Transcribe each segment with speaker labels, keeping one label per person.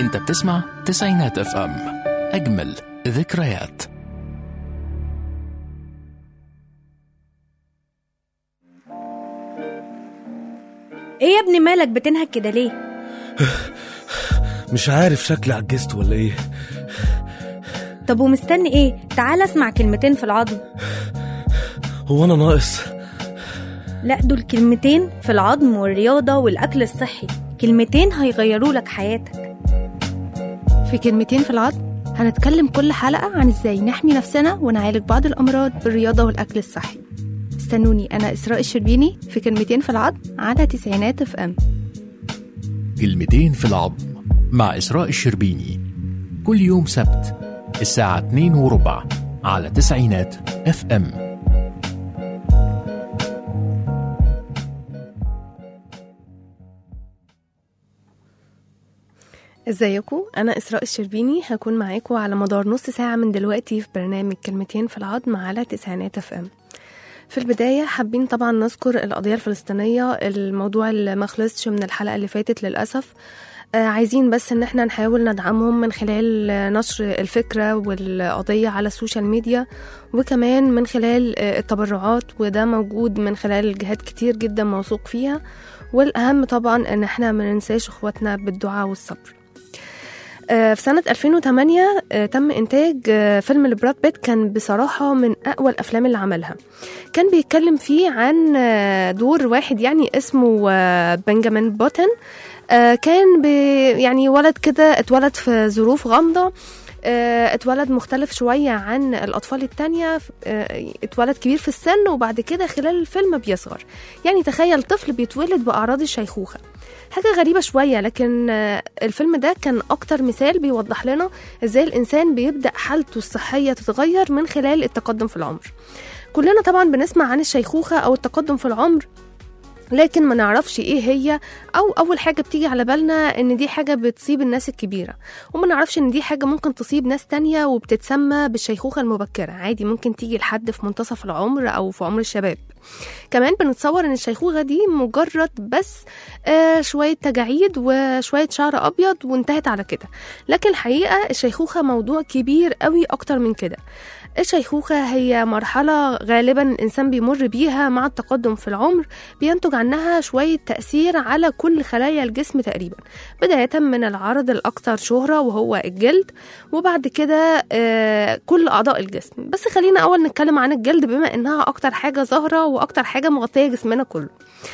Speaker 1: انت بتسمع تسعينات اف ام اجمل ذكريات
Speaker 2: ايه يا ابني مالك بتنهك كده ليه
Speaker 3: مش عارف شكلي عجزت ولا ايه
Speaker 2: طب ومستني ايه تعال اسمع كلمتين في العظم
Speaker 3: هو انا ناقص
Speaker 2: لا دول كلمتين في العظم والرياضة والأكل الصحي كلمتين هيغيروا لك حياتك
Speaker 4: في كلمتين في العظم هنتكلم كل حلقة عن ازاي نحمي نفسنا ونعالج بعض الأمراض بالرياضة والأكل الصحي استنوني أنا إسراء الشربيني في كلمتين في العظم على تسعينات اف ام
Speaker 1: كلمتين في العظم مع إسراء الشربيني كل يوم سبت الساعة 2 وربع على تسعينات اف ام
Speaker 4: ازيكم انا اسراء الشربيني هكون معاكم على مدار نص ساعه من دلوقتي في برنامج كلمتين في العظم على تسعينات اف ام في البداية حابين طبعا نذكر القضية الفلسطينية الموضوع اللي ما خلصش من الحلقة اللي فاتت للأسف آه عايزين بس ان احنا نحاول ندعمهم من خلال آه، نشر الفكرة والقضية على السوشيال ميديا وكمان من خلال آه، التبرعات وده موجود من خلال جهات كتير جدا موثوق فيها والأهم طبعا ان احنا ما ننساش اخواتنا بالدعاء والصبر آه، في سنة 2008 آه، تم إنتاج آه، فيلم لبراد بيت كان بصراحة من أقوى الأفلام اللي عملها كان بيتكلم فيه عن آه، دور واحد يعني اسمه آه، بنجامين بوتن آه، كان بي يعني ولد كده اتولد في ظروف غامضة آه، اتولد مختلف شوية عن الأطفال التانية آه، اتولد كبير في السن وبعد كده خلال الفيلم بيصغر يعني تخيل طفل بيتولد بأعراض الشيخوخة حاجة غريبة شوية لكن آه، الفيلم ده كان أكتر مثال بيوضح لنا إزاي الإنسان بيبدأ حالته الصحية تتغير من خلال التقدم في العمر كلنا طبعا بنسمع عن الشيخوخة أو التقدم في العمر لكن ما نعرفش ايه هي او اول حاجه بتيجي على بالنا ان دي حاجه بتصيب الناس الكبيره وما نعرفش ان دي حاجه ممكن تصيب ناس تانية وبتتسمى بالشيخوخه المبكره عادي ممكن تيجي لحد في منتصف العمر او في عمر الشباب كمان بنتصور ان الشيخوخه دي مجرد بس آه شويه تجاعيد وشويه شعر ابيض وانتهت على كده لكن الحقيقه الشيخوخه موضوع كبير قوي اكتر من كده الشيخوخة هي مرحلة غالبا الإنسان بيمر بيها مع التقدم في العمر بينتج عنها شوية تأثير على كل خلايا الجسم تقريبا بداية من العرض الأكثر شهرة وهو الجلد وبعد كده آه، كل أعضاء الجسم بس خلينا أول نتكلم عن الجلد بما إنها أكتر حاجة ظاهرة وأكتر حاجة مغطية جسمنا كله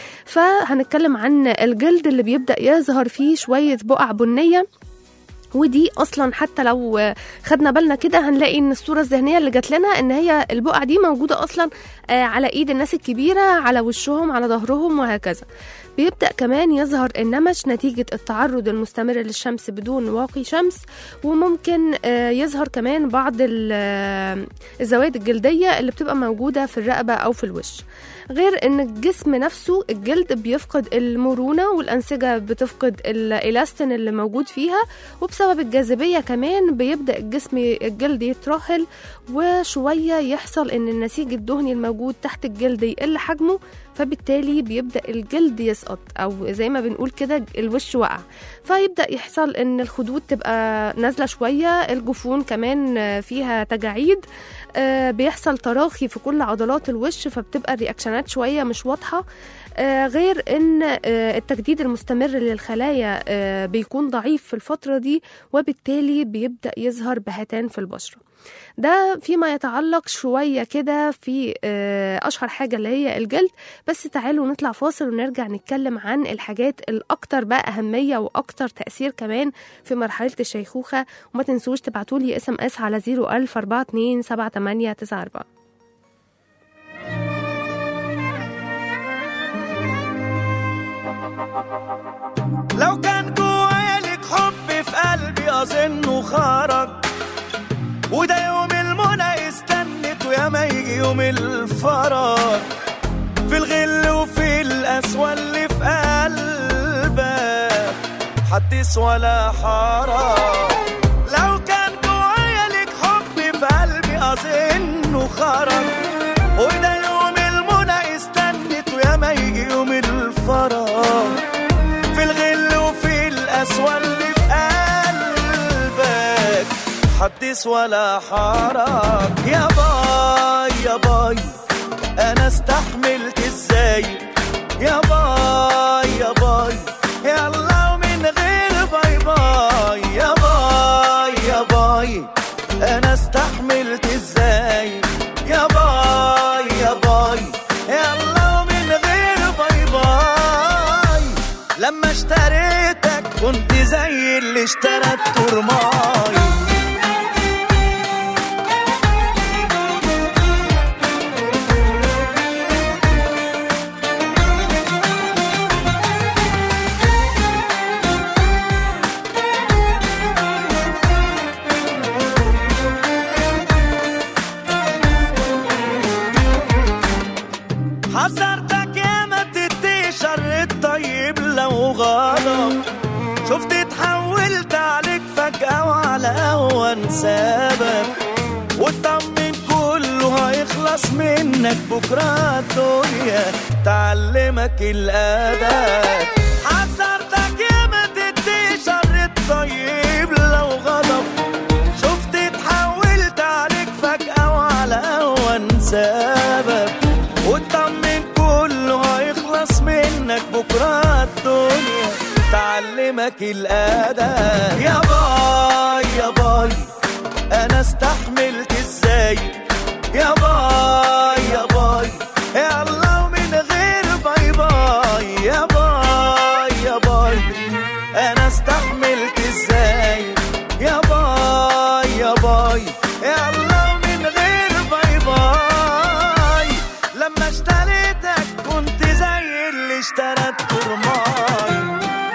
Speaker 4: فهنتكلم عن الجلد اللي بيبدأ يظهر فيه شوية بقع بنية ودي اصلا حتى لو خدنا بالنا كده هنلاقي ان الصوره الذهنيه اللي جات لنا ان هي البقع دي موجوده اصلا آه، على ايد الناس الكبيره على وشهم على ظهرهم وهكذا بيبدأ كمان يظهر النمش نتيجة التعرض المستمر للشمس بدون واقي شمس وممكن آه، يظهر كمان بعض ال- آه، الزوائد الجلدية اللي بتبقى موجودة في الرقبة أو في الوش غير ان الجسم نفسه الجلد بيفقد المرونة والأنسجة بتفقد الإلاستين اللي موجود فيها وبسبب الجاذبية كمان بيبدأ الجسم الجلد يترهل وشوية يحصل ان النسيج الدهني الموجود تحت الجلد يقل حجمه فبالتالي بيبدأ الجلد يسقط أو زي ما بنقول كده الوش وقع فيبدأ يحصل ان الخدود تبقى نازلة شوية الجفون كمان فيها تجاعيد آه، بيحصل تراخي في كل عضلات الوش فبتبقى الرياكشنات شوية مش واضحة آه، غير ان آه، التجديد المستمر للخلايا آه، بيكون ضعيف في الفترة دي وبالتالي بيبدأ يظهر بهتان في البشرة ده فيما يتعلق شوية كده في آه، أشهر حاجة اللي هي الجلد بس تعالوا نطلع فاصل ونرجع نتكلم عن الحاجات الأكتر بقى أهمية وأكتر تأثير كمان في مرحلة الشيخوخة وما تنسوش تبعتولي اس ام اس على 01000 42 7894
Speaker 5: لو كان جوايا لك حب في قلبي اظنه خرج وده يوم المنى استنت ويا ما يجي يوم الفرج في الغل وفي القسوة اللي في قلبك حدث ولا حرج لو كان جوايا لك حب في قلبي اظنه خرج وده يوم المنى استنت ويا ما يجي يوم الفرج في الغل وفي القسوة اللي في قلبك حدث ولا حرج يا باي يا باي انا استحملت ازاي يا باي يا باي يلا ومن غير باي باي يا باي يا باي انا استحملت ازاي يا باي يا باي يلا ومن غير باي باي لما اشتريتك كنت زي اللي اشترى الترماي حذرتك يا ما تدي شر الطيب لو غضب شفت اتحولت عليك فجأة وعلى أهون سبب واطمن كله هيخلص منك بكرة الدنيا تعلمك الأدب حذرتك يا ما تدي شر الطيب لو غضب شفت اتحولت عليك فجأة وعلى أهون سبب واطمن كله هيخلص منك بكرة الدنيا تعلمك الأدب يا باي يا باي أنا استحملت ازاي يا باي يا باي يلا ومن غير باي باي يا باي يا باي أنا استحملت ازاي يا باي يا باي يلا ومن غير باي باي لما اشتريتك كنت زي اللي اشترى الترماي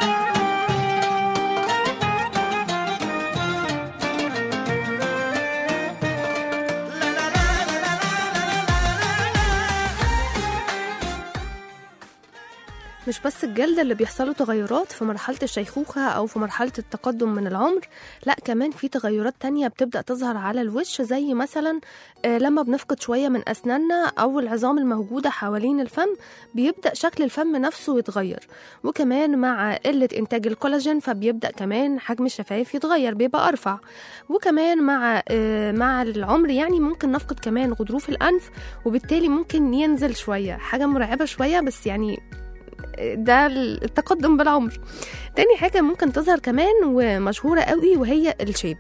Speaker 4: مش بس الجلد اللي بيحصله تغيرات في مرحلة الشيخوخة أو في مرحلة التقدم من العمر لا كمان في تغيرات تانية بتبدأ تظهر على الوش زي مثلا آه، لما بنفقد شوية من أسناننا أو العظام الموجودة حوالين الفم بيبدأ شكل الفم نفسه يتغير وكمان مع قلة إنتاج الكولاجين فبيبدأ كمان حجم الشفايف يتغير بيبقى أرفع وكمان مع آه، مع العمر يعني ممكن نفقد كمان غضروف الأنف وبالتالي ممكن ينزل شوية حاجة مرعبة شوية بس يعني ده التقدم بالعمر تاني حاجة ممكن تظهر كمان ومشهورة قوي وهي الشيب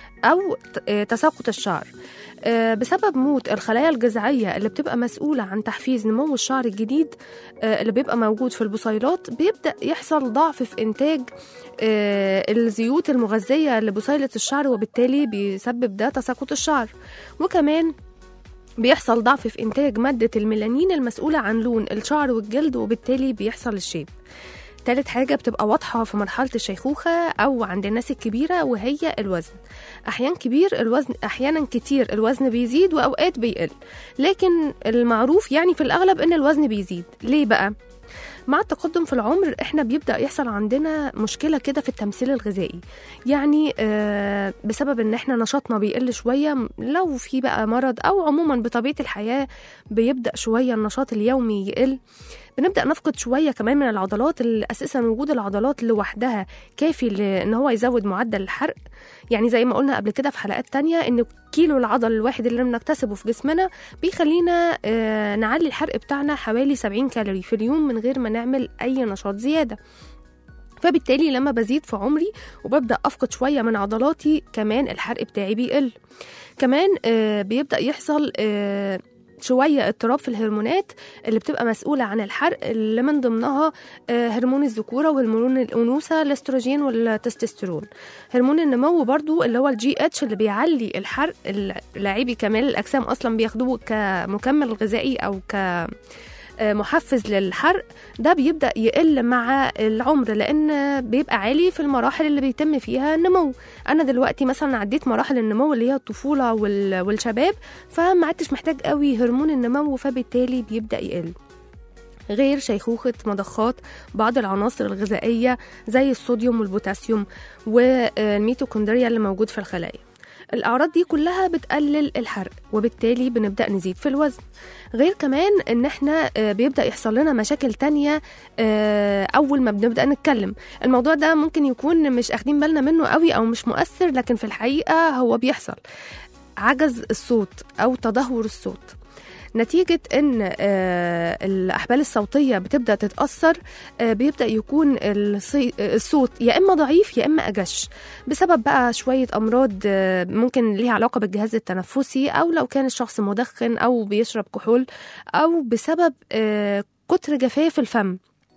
Speaker 4: أو ت- آه، تساقط الشعر آه، بسبب موت الخلايا الجذعية اللي بتبقى مسؤولة عن تحفيز نمو الشعر الجديد آه، اللي بيبقى موجود في البصيلات بيبدأ يحصل ضعف في إنتاج آه، الزيوت المغذية لبصيلة الشعر وبالتالي بيسبب ده تساقط الشعر وكمان بيحصل ضعف في إنتاج مادة الميلانين المسؤولة عن لون الشعر والجلد وبالتالي بيحصل الشيب تالت حاجة بتبقى واضحة في مرحلة الشيخوخة أو عند الناس الكبيرة وهي الوزن أحيان كبير الوزن أحيانا كتير الوزن بيزيد وأوقات بيقل لكن المعروف يعني في الأغلب إن الوزن بيزيد ليه بقى؟ مع التقدم في العمر احنا بيبدا يحصل عندنا مشكله كده في التمثيل الغذائي يعني آه بسبب ان احنا نشاطنا بيقل شويه لو في بقى مرض او عموما بطبيعه الحياه بيبدا شويه النشاط اليومي يقل بنبدا نفقد شويه كمان من العضلات اللي اساسا وجود العضلات لوحدها كافي ل- ان هو يزود معدل الحرق يعني زي ما قلنا قبل كده في حلقات تانية ان كيلو العضل الواحد اللي بنكتسبه في جسمنا بيخلينا آه، نعلي الحرق بتاعنا حوالي 70 كالوري في اليوم من غير ما نعمل اي نشاط زياده فبالتالي لما بزيد في عمري وببدا افقد شويه من عضلاتي كمان الحرق بتاعي بيقل كمان آه، بيبدا يحصل آه، شوية اضطراب في الهرمونات اللي بتبقى مسؤولة عن الحرق اللي من ضمنها آه، هرمون الذكورة وهرمون الأنوثة الاستروجين والتستوستيرون هرمون النمو برضو اللي هو الجي اتش اللي بيعلي الحرق اللاعبي كمال الأجسام أصلا بياخدوه كمكمل غذائي أو ك آه، محفز للحرق ده بيبدأ يقل مع العمر لأن بيبقى عالي في المراحل اللي بيتم فيها النمو أنا دلوقتي مثلا عديت مراحل النمو اللي هي الطفولة وال- والشباب فما عدتش محتاج قوي هرمون النمو فبالتالي بيبدأ يقل غير شيخوخة مضخات بعض العناصر الغذائية زي الصوديوم والبوتاسيوم والميتوكوندريا اللي موجود في الخلايا الأعراض دي كلها بتقلل الحرق وبالتالي بنبدأ نزيد في الوزن غير كمان إن إحنا آه، بيبدأ يحصل لنا مشاكل تانية آه، أول ما بنبدأ نتكلم الموضوع ده ممكن يكون مش أخدين بالنا منه قوي أو مش مؤثر لكن في الحقيقة هو بيحصل عجز الصوت أو تدهور الصوت نتيجة إن آه، الأحبال الصوتية بتبدأ تتأثر آه، بيبدأ يكون الصي- الصوت يا إما ضعيف يا إما أجش بسبب بقى شوية أمراض آه، ممكن ليها علاقة بالجهاز التنفسي أو لو كان الشخص مدخن أو بيشرب كحول أو بسبب آه، كتر جفاف الفم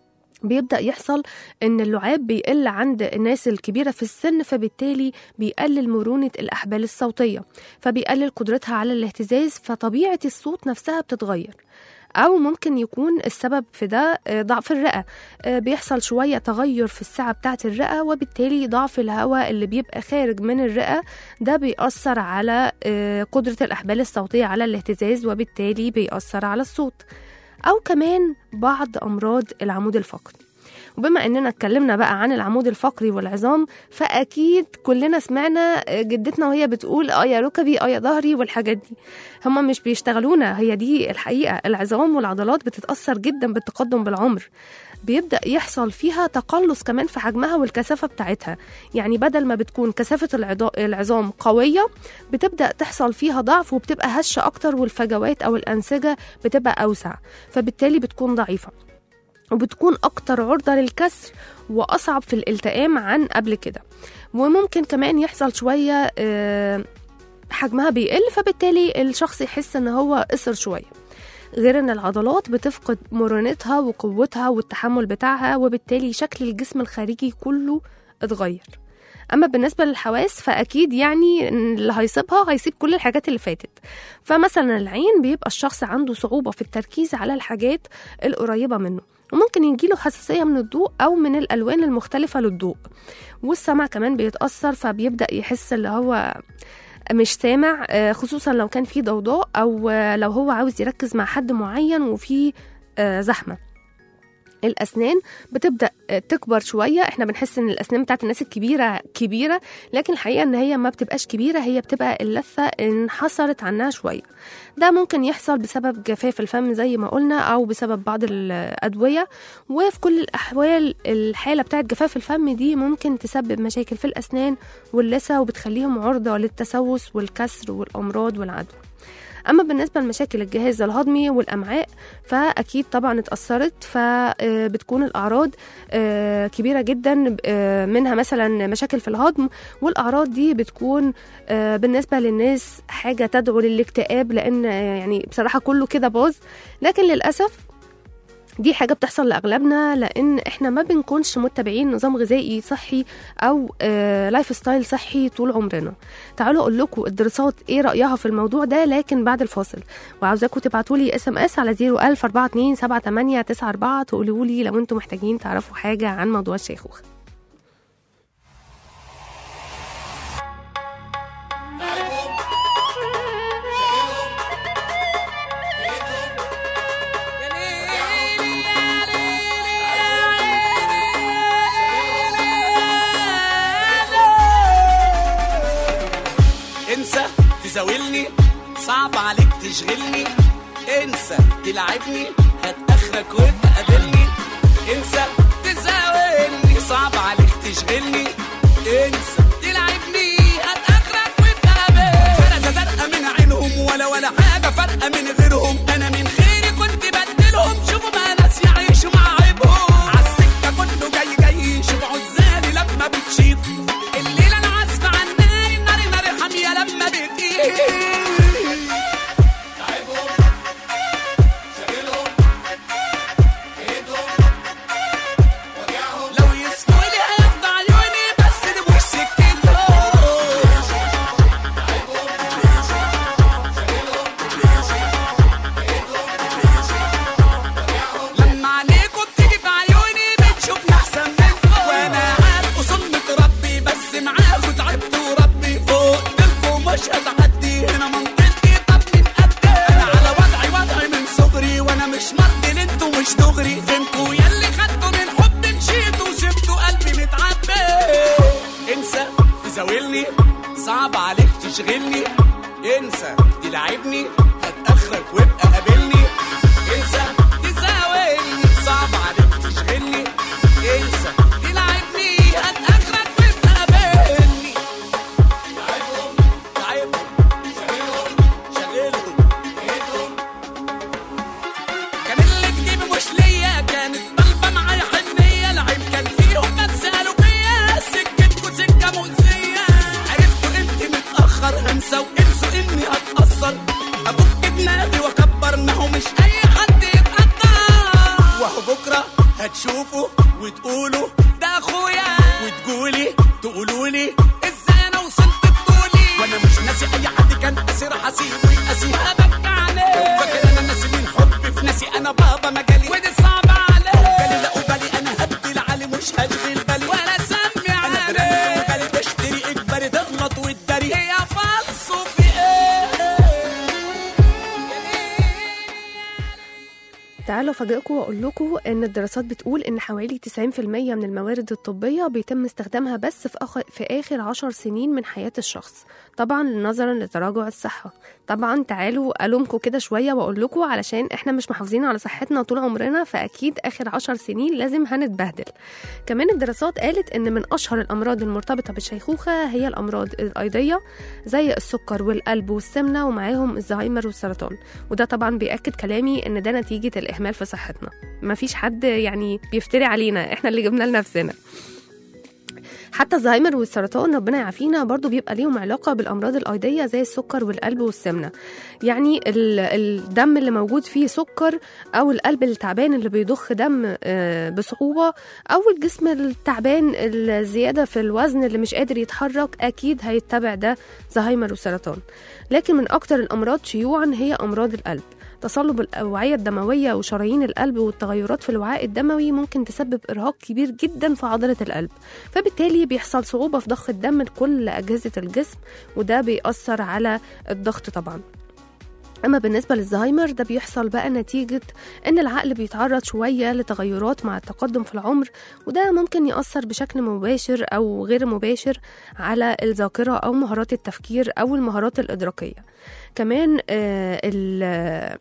Speaker 4: بيبدأ يحصل إن اللعاب بيقل عند الناس الكبيرة في السن فبالتالي بيقلل مرونة الأحبال الصوتية فبيقلل قدرتها على الاهتزاز فطبيعة الصوت نفسها بتتغير أو ممكن يكون السبب في ده آه، ضعف الرئة آه، بيحصل شوية تغير في السعة بتاعة الرئة وبالتالي ضعف الهواء اللي بيبقى خارج من الرئة ده بيأثر على آه، قدرة الأحبال الصوتية على الاهتزاز وبالتالي بيأثر على الصوت أو كمان بعض أمراض العمود الفقري وبما اننا اتكلمنا بقى عن العمود الفقري والعظام فاكيد كلنا سمعنا جدتنا وهي بتقول اه يا ركبي اه يا ظهري والحاجات دي هما مش بيشتغلونا هي دي الحقيقه العظام والعضلات بتتاثر جدا بالتقدم بالعمر بيبدا يحصل فيها تقلص كمان في حجمها والكثافه بتاعتها يعني بدل ما بتكون كثافه العضا- العظام قويه بتبدا تحصل فيها ضعف وبتبقى هشه اكتر والفجوات او الانسجه بتبقى اوسع فبالتالي بتكون ضعيفه وبتكون أكتر عرضة للكسر وأصعب في الالتئام عن قبل كده وممكن كمان يحصل شوية آه، حجمها بيقل فبالتالي الشخص يحس ان هو قصر شوية غير ان العضلات بتفقد مرونتها وقوتها والتحمل بتاعها وبالتالي شكل الجسم الخارجي كله اتغير اما بالنسبه للحواس فاكيد يعني إن اللي هيصيبها هيصيب كل الحاجات اللي فاتت فمثلا العين بيبقى الشخص عنده صعوبه في التركيز على الحاجات القريبه منه وممكن يجيله حساسيه من الضوء او من الالوان المختلفه للضوء والسمع كمان بيتاثر فبيبدا يحس اللي هو مش سامع آه، خصوصا لو كان في ضوضاء او آه، لو هو عاوز يركز مع حد معين وفي آه، زحمه الاسنان بتبدا آه، تكبر شويه احنا بنحس ان الاسنان بتاعت الناس الكبيره كبيره لكن الحقيقه ان هي ما بتبقاش كبيره هي بتبقى اللثه انحصرت عنها شويه ده ممكن يحصل بسبب جفاف الفم زي ما قلنا او بسبب بعض الادويه وفي كل الاحوال الحاله بتاعت جفاف الفم دي ممكن تسبب مشاكل في الاسنان واللثه وبتخليهم عرضه للتسوس والكسر والامراض والعدوى اما بالنسبه لمشاكل الجهاز الهضمي والامعاء فاكيد طبعا اتاثرت فبتكون الاعراض آه، كبيره جدا آه، منها مثلا مشاكل في الهضم والاعراض دي بتكون آه، بالنسبه للناس حاجه تدعو للاكتئاب لان آه، يعني بصراحه كله كده باظ لكن للاسف دي حاجة بتحصل لأغلبنا لأن إحنا ما بنكونش متبعين نظام غذائي صحي أو آه لايف ستايل صحي طول عمرنا تعالوا أقول لكم الدراسات إيه رأيها في الموضوع ده لكن بعد الفاصل وعاوزاكم تبعتوا لي اس ام اس على 01042 تقولوا لي لو انتم محتاجين تعرفوا حاجة عن موضوع الشيخوخة
Speaker 5: انسى تزاولني صعب عليك تشغلني انسى تلعبني هات اخرك وتقابلني انسى تزاولني صعب عليك تشغلني انسى تلعبني هات اخرك وتقابلني فرقة زرقاء من عينهم ولا ولا حاجة فرقة من غيرهم انا من خيري كنت بدلهم شوفوا ما ناس يعيشوا مع عيبهم عالسكة كله جاي جاي شوفوا عزالي لما بتشيط الليلة انا عازفة عن النار النار نار حامية لما بتقيل تشغلني انسى تلعبني هتأخرك وابقى قابلني انسى تزاولني صعب عليك تشغلني انسى تلعبني هتأخرك وابقى قابلني لعبهم لعبهم شغلهم شغلهم ايدهم كان اللي كتيب مش ليا كانت طالبة معايا حنية العيب كان فيهم ما تسألوا فيا سكتكوا سكة مؤذية عرفتوا امتى متأخر هنسى وانسوا اني هتأثر ابك دماغي واكبر ما هو مش اي حد يتقدر وهو بكرة هتشوفوا وتقولوا ده اخويا وتقولي تقولولي ازاي انا وصلت بطولي وانا مش ناسي اي حد كان اسير حسيب ويقاسيها بكى عليه فاكر انا ناسي مين حب في ناسي انا بابا مجالي ودي صعبة عليه بالي لا بالي انا هبدي العالي مش هشغل بالي ولا سمي انا برنامج بالي تشتري اجباري تغلط وتداري هي فالصو في
Speaker 4: تعالوا افاجئكم واقول لكم ان الدراسات بتقول ان حوالي 90% من الموارد الطبيه بيتم استخدامها بس في, أخ... في اخر 10 سنين من حياه الشخص طبعا نظرا لتراجع الصحه طبعا تعالوا الومكم كده شويه واقول لكم علشان احنا مش محافظين على صحتنا طول عمرنا فاكيد اخر 10 سنين لازم هنتبهدل كمان الدراسات قالت ان من اشهر الامراض المرتبطه بالشيخوخه هي الامراض الايضيه زي السكر والقلب والسمنه ومعاهم الزهايمر والسرطان وده طبعا بياكد كلامي ان ده نتيجه الاهمال في صحتنا مفيش حد يعني بيفتري علينا احنا اللي جبنا لنفسنا حتى الزهايمر والسرطان ربنا يعافينا برضو بيبقى ليهم علاقة بالأمراض الأيدية زي السكر والقلب والسمنة يعني ال- الدم اللي موجود فيه سكر أو القلب التعبان اللي بيضخ دم آه، بصعوبة أو الجسم التعبان الزيادة في الوزن اللي مش قادر يتحرك أكيد هيتبع ده زهايمر وسرطان لكن من أكتر الأمراض شيوعا هي أمراض القلب تصلب الأوعية الدموية وشرايين القلب والتغيرات في الوعاء الدموي ممكن تسبب إرهاق كبير جدا في عضلة القلب فبالتالي بيحصل صعوبة في ضخ الدم لكل أجهزة الجسم وده بيأثر على الضغط طبعا أما بالنسبة للزهايمر ده بيحصل بقى نتيجة إن العقل بيتعرض شوية لتغيرات مع التقدم في العمر وده ممكن يأثر بشكل مباشر أو غير مباشر على الذاكرة أو مهارات التفكير أو المهارات الإدراكية كمان آه ال آه،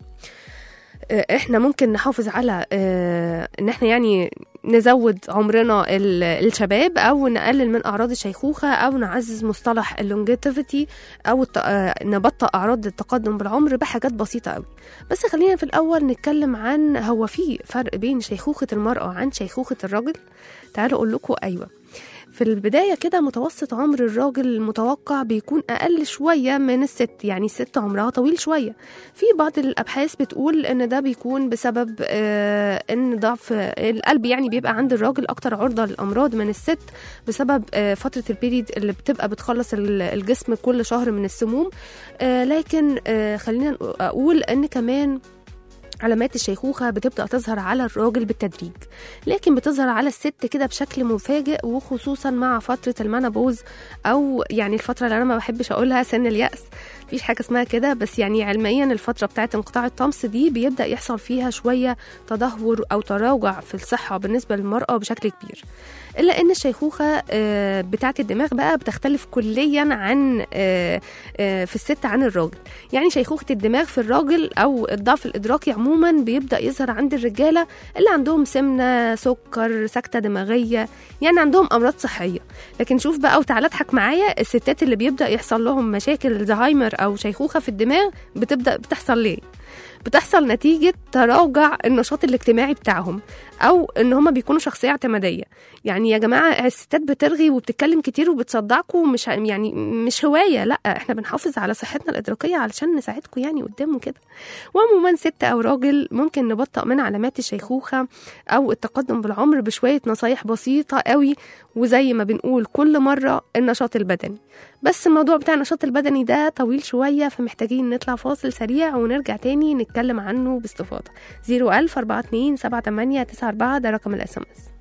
Speaker 4: احنا ممكن نحافظ على آه، ان احنا يعني نزود عمرنا ال- الشباب او نقلل من اعراض الشيخوخه او نعزز مصطلح اللونجيتيفيتي او الت- آه، نبطئ اعراض التقدم بالعمر بحاجات بسيطه قوي بس خلينا في الاول نتكلم عن هو في فرق بين شيخوخه المراه عن شيخوخه الرجل تعالوا اقول لكم ايوه في البداية كده متوسط عمر الراجل المتوقع بيكون أقل شوية من الست يعني الست عمرها طويل شوية في بعض الأبحاث بتقول إن ده بيكون بسبب آه إن ضعف القلب يعني بيبقى عند الراجل أكتر عرضة للأمراض من الست بسبب آه فترة البيريد اللي بتبقى بتخلص ال- الجسم كل شهر من السموم آه لكن آه خلينا أقول إن كمان علامات الشيخوخة بتبدأ تظهر على الراجل بالتدريج لكن بتظهر على الست كده بشكل مفاجئ وخصوصا مع فترة المنابوز أو يعني الفترة اللي أنا ما بحبش أقولها سن اليأس مفيش حاجة اسمها كده بس يعني علميا الفترة بتاعة انقطاع الطمس دي بيبدأ يحصل فيها شوية تدهور أو تراجع في الصحة بالنسبة للمرأة بشكل كبير إلا إن الشيخوخة آه، بتاعة الدماغ بقى بتختلف كليا عن آه، آه، في الست عن الراجل يعني شيخوخة الدماغ في الراجل أو الضعف الإدراكي عموما بيبدأ يظهر عند الرجالة اللي عندهم سمنة سكر سكتة دماغية يعني عندهم أمراض صحية لكن شوف بقى وتعالى اضحك معايا الستات اللي بيبدأ يحصل لهم مشاكل زهايمر أو شيخوخة في الدماغ بتبدأ بتحصل ليه؟ بتحصل نتيجة تراجع النشاط الاجتماعي بتاعهم أو إن هما بيكونوا شخصية اعتمادية يعني يا جماعة الستات بترغي وبتتكلم كتير وبتصدعكم مش يعني مش هواية لا احنا بنحافظ على صحتنا الإدراكية علشان نساعدكم يعني قدام كده وعموما ست أو راجل ممكن نبطئ من علامات الشيخوخة أو التقدم بالعمر بشوية نصايح بسيطة قوي وزي ما بنقول كل مرة النشاط البدني بس الموضوع بتاع النشاط البدني ده طويل شوية فمحتاجين نطلع فاصل سريع ونرجع تاني نتكلم عنه باستفاضة 01000 42 78 94 ده رقم الاس ام اس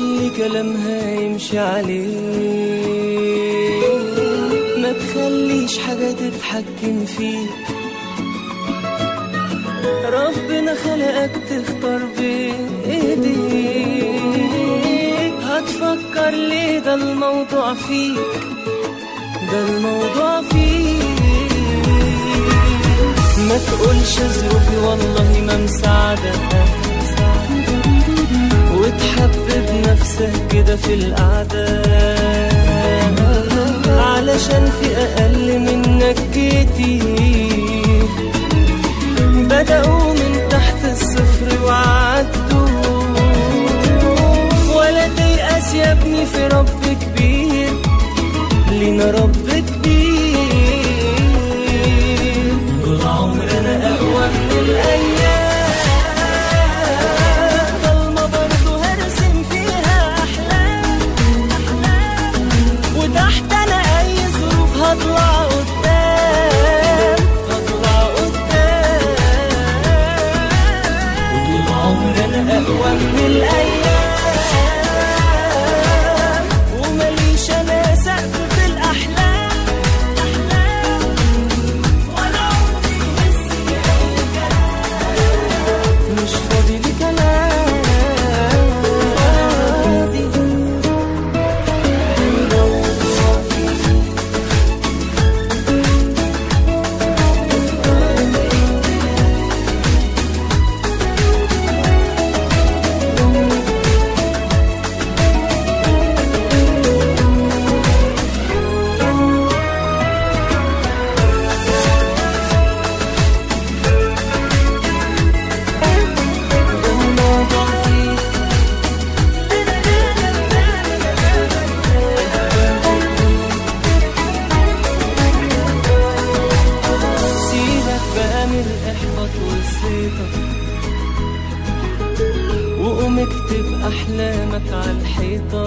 Speaker 6: كل كلامها يمشي عليه ما تخليش حاجة تتحكم فيك ربنا خلقك تختار بإيديك هتفكر ليه ده الموضوع فيك ده الموضوع فيك ما تقولش ظروفي والله ما مساعدة وتحبب نفسك كده في القعدة علشان في أقل منك كتير بدأوا من تحت الصفر وعدوا ولا تيأس يا ابني في رب كبير لينا رب كبير طول عمرنا أقوى من الأيام ضلمة برضه هرسم فيها أحلام وتحت أنا أي ظروف هطلع قدام هطلع قدام وطول عمرنا أقوى من الأيام ومليش أنا سقف في الأحلام أحلام ولا عمري بس أي كلام مش فاضي لكلام الموضوع فيه سيبك بقى من الإحباط والزيطة وقوم اكتب أحلامك على الحيطة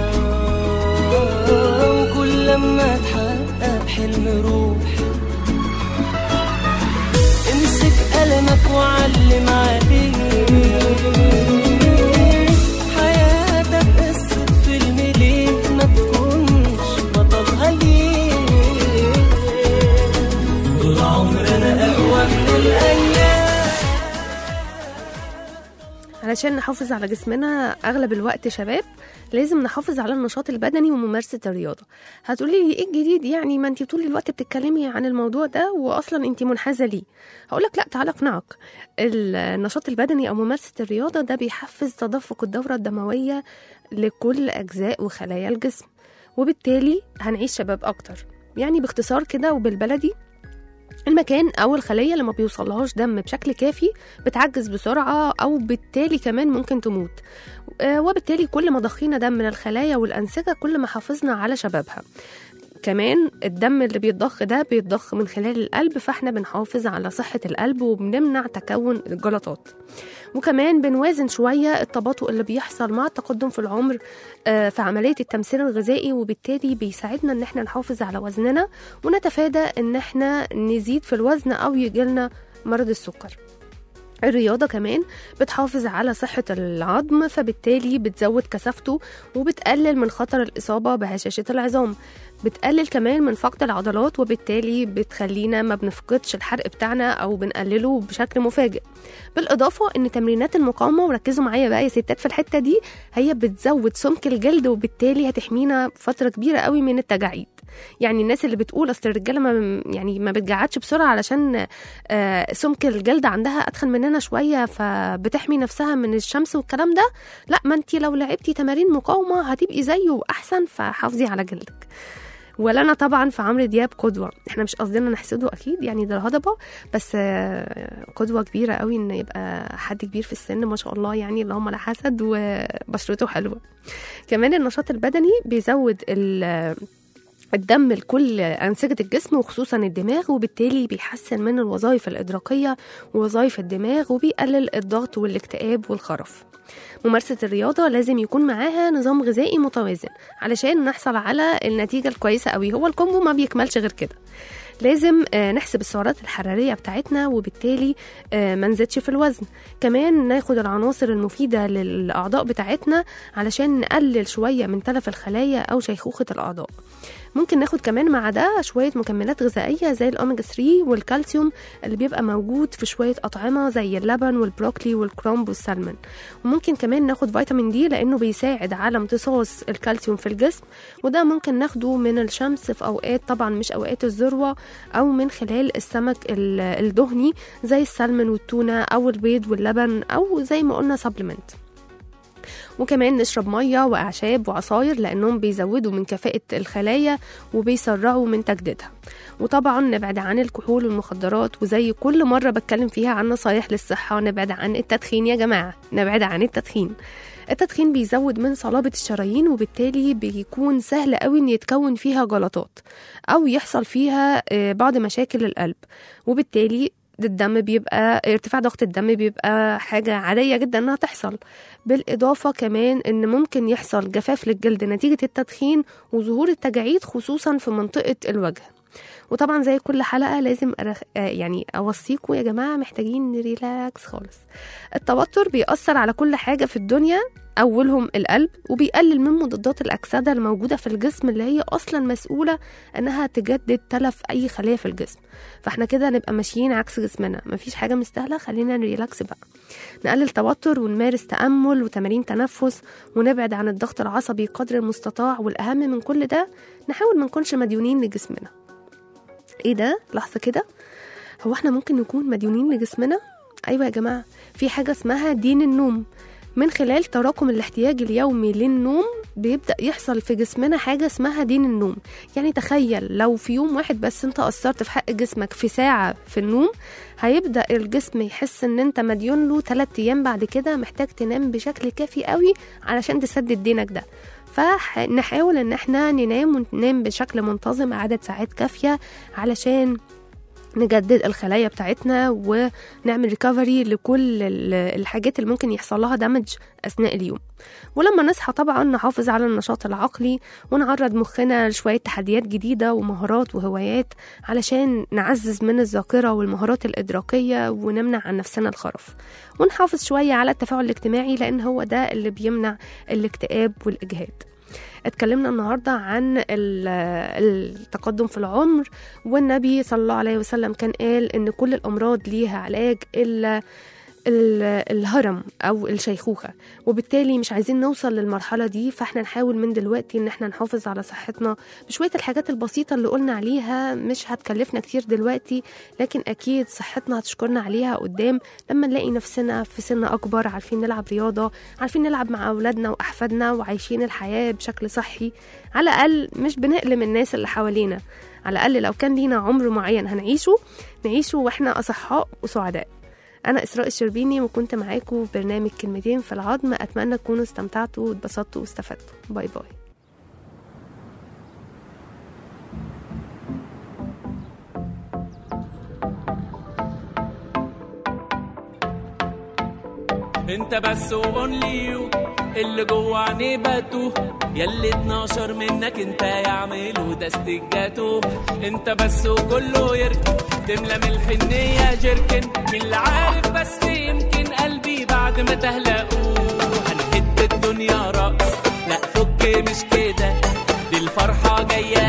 Speaker 6: وكل لما تحقق حلم روح امسك قلمك وعلم عليه حياتك قصة فيلم ليه ما تكونش بطلها ليه طول عمرنا أقوى من الأيام
Speaker 4: علشان نحافظ على جسمنا اغلب الوقت شباب لازم نحافظ على النشاط البدني وممارسه الرياضه هتقولي لي ايه الجديد يعني ما انت طول الوقت بتتكلمي عن الموضوع ده واصلا انت منحازه ليه هقولك لا تعالى اقنعك النشاط البدني او ممارسه الرياضه ده بيحفز تدفق الدوره الدمويه لكل اجزاء وخلايا الجسم وبالتالي هنعيش شباب اكتر يعني باختصار كده وبالبلدي المكان او الخليه اللي ما بيوصلهاش دم بشكل كافي بتعجز بسرعه او بالتالي كمان ممكن تموت آه، وبالتالي كل ما ضخينا دم من الخلايا والانسجه كل ما حافظنا على شبابها كمان الدم اللي بيتضخ ده بيتضخ من خلال القلب فاحنا بنحافظ على صحة القلب وبنمنع تكون الجلطات وكمان بنوازن شوية التباطؤ اللي بيحصل مع التقدم في العمر آه، في عملية التمثيل الغذائي وبالتالي بيساعدنا ان احنا نحافظ على وزننا ونتفادى ان احنا نزيد في الوزن او يجيلنا مرض السكر الرياضة كمان بتحافظ على صحة العظم فبالتالي بتزود كثافته وبتقلل من خطر الإصابة بهشاشة العظام بتقلل كمان من فقد العضلات وبالتالي بتخلينا ما بنفقدش الحرق بتاعنا أو بنقلله بشكل مفاجئ بالإضافة إن تمرينات المقاومة وركزوا معايا بقى يا ستات في الحتة دي هي بتزود سمك الجلد وبالتالي هتحمينا فترة كبيرة قوي من التجاعيد يعني الناس اللي بتقول اصل الرجاله ما يعني ما بتجعدش بسرعه علشان آه، سمك الجلد عندها اتخن مننا شويه فبتحمي نفسها من الشمس والكلام ده لا ما انت لو لعبتي تمارين مقاومه هتبقي زيه واحسن فحافظي على جلدك ولنا طبعا في عمرو دياب قدوه احنا مش قصدنا نحسده اكيد يعني ده الهضبه بس آه، قدوه كبيره قوي ان يبقى حد كبير في السن ما شاء الله يعني اللهم لا حسد وبشرته حلوه كمان النشاط البدني بيزود ال- الدم لكل أنسجة الجسم وخصوصا الدماغ وبالتالي بيحسن من الوظائف الإدراكية ووظائف الدماغ وبيقلل الضغط والاكتئاب والخرف ممارسة الرياضة لازم يكون معاها نظام غذائي متوازن علشان نحصل على النتيجة الكويسة قوي هو الكومبو ما بيكملش غير كده لازم آه، نحسب السعرات الحرارية بتاعتنا وبالتالي آه، ما نزيدش في الوزن كمان ناخد العناصر المفيدة للأعضاء بتاعتنا علشان نقلل شوية من تلف الخلايا أو شيخوخة الأعضاء ممكن ناخد كمان مع ده شوية مكملات غذائية زي الأوميجا 3 والكالسيوم اللي بيبقى موجود في شوية أطعمة زي اللبن والبروكلي والكرومب والسلمون وممكن كمان ناخد فيتامين دي لأنه بيساعد على امتصاص الكالسيوم في الجسم وده ممكن ناخده من الشمس في أوقات طبعا مش أوقات الذروة أو من خلال السمك ال- الدهني زي السلمون والتونة أو البيض واللبن أو زي ما قلنا سبلمنت وكمان نشرب مية وأعشاب وعصاير لأنهم بيزودوا من كفاءة الخلايا وبيسرعوا من تجديدها وطبعا نبعد عن الكحول والمخدرات وزي كل مرة بتكلم فيها عن نصايح للصحة نبعد عن التدخين يا جماعة نبعد عن التدخين التدخين بيزود من صلابة الشرايين وبالتالي بيكون سهل قوي ان يتكون فيها جلطات او يحصل فيها آه، بعض مشاكل القلب وبالتالي الدم بيبقى ارتفاع ضغط الدم بيبقى حاجة عادية جدا انها تحصل بالإضافة كمان ان ممكن يحصل جفاف للجلد نتيجة التدخين وظهور التجاعيد خصوصا في منطقة الوجه وطبعا زي كل حلقة لازم أرخ... آه يعني أوصيكم يا جماعة محتاجين نريلاكس خالص التوتر بيأثر على كل حاجة في الدنيا أولهم القلب وبيقلل من مضادات الأكسدة الموجودة في الجسم اللي هي أصلا مسؤولة إنها تجدد تلف أي خلية في الجسم فاحنا كده نبقى ماشيين عكس جسمنا مفيش حاجة مستاهلة خلينا نريلاكس بقى نقلل توتر ونمارس تأمل وتمارين تنفس ونبعد عن الضغط العصبي قدر المستطاع والأهم من كل ده نحاول ما نكونش مديونين لجسمنا ايه ده لحظة كده هو احنا ممكن نكون مديونين لجسمنا ايوه يا جماعة في حاجة اسمها دين النوم من خلال تراكم الاحتياج اليومي للنوم بيبدأ يحصل في جسمنا حاجة اسمها دين النوم يعني تخيل لو في يوم واحد بس انت قصرت في حق جسمك في ساعة في النوم هيبدأ الجسم يحس ان انت مديون له 3 ايام بعد كده محتاج تنام بشكل كافي قوي علشان تسدد دينك ده فنحاول ان احنا ننام وننام بشكل منتظم عدد ساعات كافية علشان نجدد الخلايا بتاعتنا ونعمل ريكفري لكل ال- الحاجات اللي ممكن يحصل لها دامج اثناء اليوم ولما نصحى طبعا نحافظ على النشاط العقلي ونعرض مخنا لشويه تحديات جديده ومهارات وهوايات علشان نعزز من الذاكره والمهارات الادراكيه ونمنع عن نفسنا الخرف ونحافظ شويه على التفاعل الاجتماعي لان هو ده اللي بيمنع الاكتئاب والاجهاد اتكلمنا النهارده عن ال- التقدم في العمر والنبي صلى الله عليه وسلم كان قال ان كل الامراض ليها علاج الا ال- الهرم او الشيخوخه وبالتالي مش عايزين نوصل للمرحله دي فاحنا نحاول من دلوقتي ان احنا نحافظ على صحتنا بشويه الحاجات البسيطه اللي قلنا عليها مش هتكلفنا كتير دلوقتي لكن اكيد صحتنا هتشكرنا عليها قدام لما نلاقي نفسنا في سن اكبر عارفين نلعب رياضه عارفين نلعب مع اولادنا واحفادنا وعايشين الحياه بشكل صحي على الاقل مش بنقلم الناس اللي حوالينا على الاقل لو كان لينا عمر معين هنعيشه نعيشه واحنا اصحاء وسعداء أنا إسراء الشربيني وكنت معاكم في برنامج كلمتين في العظم أتمنى تكونوا استمتعتوا واتبسطتوا واستفدتوا باي باي
Speaker 7: انت بس واونلي يو اللي جوه عينيه باتو ياللي 12 منك انت يعملوا ده استجاتو انت بس وكله يركن تملى من الحنية جركن من اللي عارف بس يمكن قلبي بعد ما تهلقوه هنهد الدنيا رقص لا فك مش كده دي الفرحة جاية